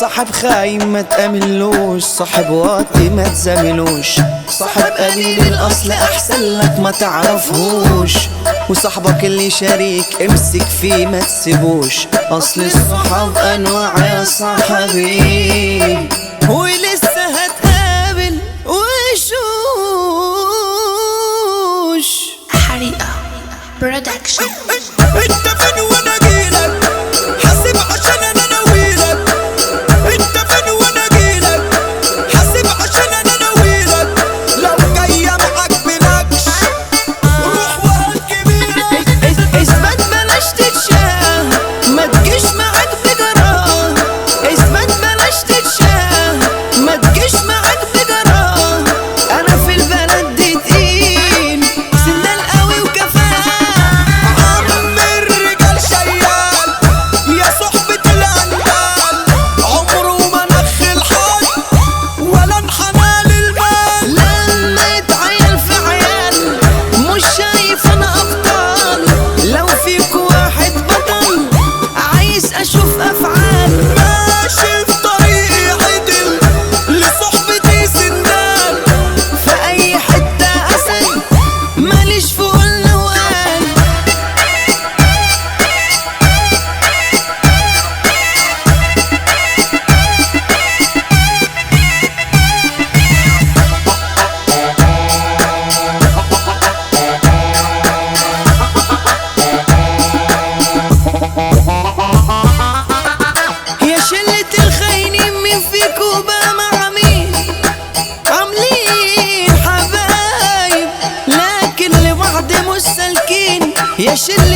صاحب خاين ما تأمنلوش صاحب واطي ما تزاملوش صاحب قليل الأصل أحسن لك ما تعرفهوش وصاحبك اللي شريك امسك فيه ما تسيبوش أصل الصحاب أنواع يا صاحبي ولسه هتقابل وشوش حريقة برودكشن انت فين وانا جيلك حاسب عشان انا ناويلك انت فين وانا جيلك حاسب عشان انا ناويلك لو جاية معاك بنكش روح وهات كبيرك اثبت بلاش تتشاه ما تجيش معاك بجراه اثبت بلاش تتشاه ما تجيش معاك بجراه انا في البلد دي تقيل سندال قوي وكفاء عم الرجال شيال يا صحبة الأندال عمره ما نخل حد ولا انحنى للمال لما يتعيل في عيال مش شايف انا ابطال لو فيك واحد بطل عايز اشوف افعال ماشي في طريقي عدل لصحبتي سندال في اي حتة اسد ماليش في قلنا وقال يا شلة الخاينين مين فيكو بقى مع مين عاملين حبايب لكن لبعض مش سالكين يا شلة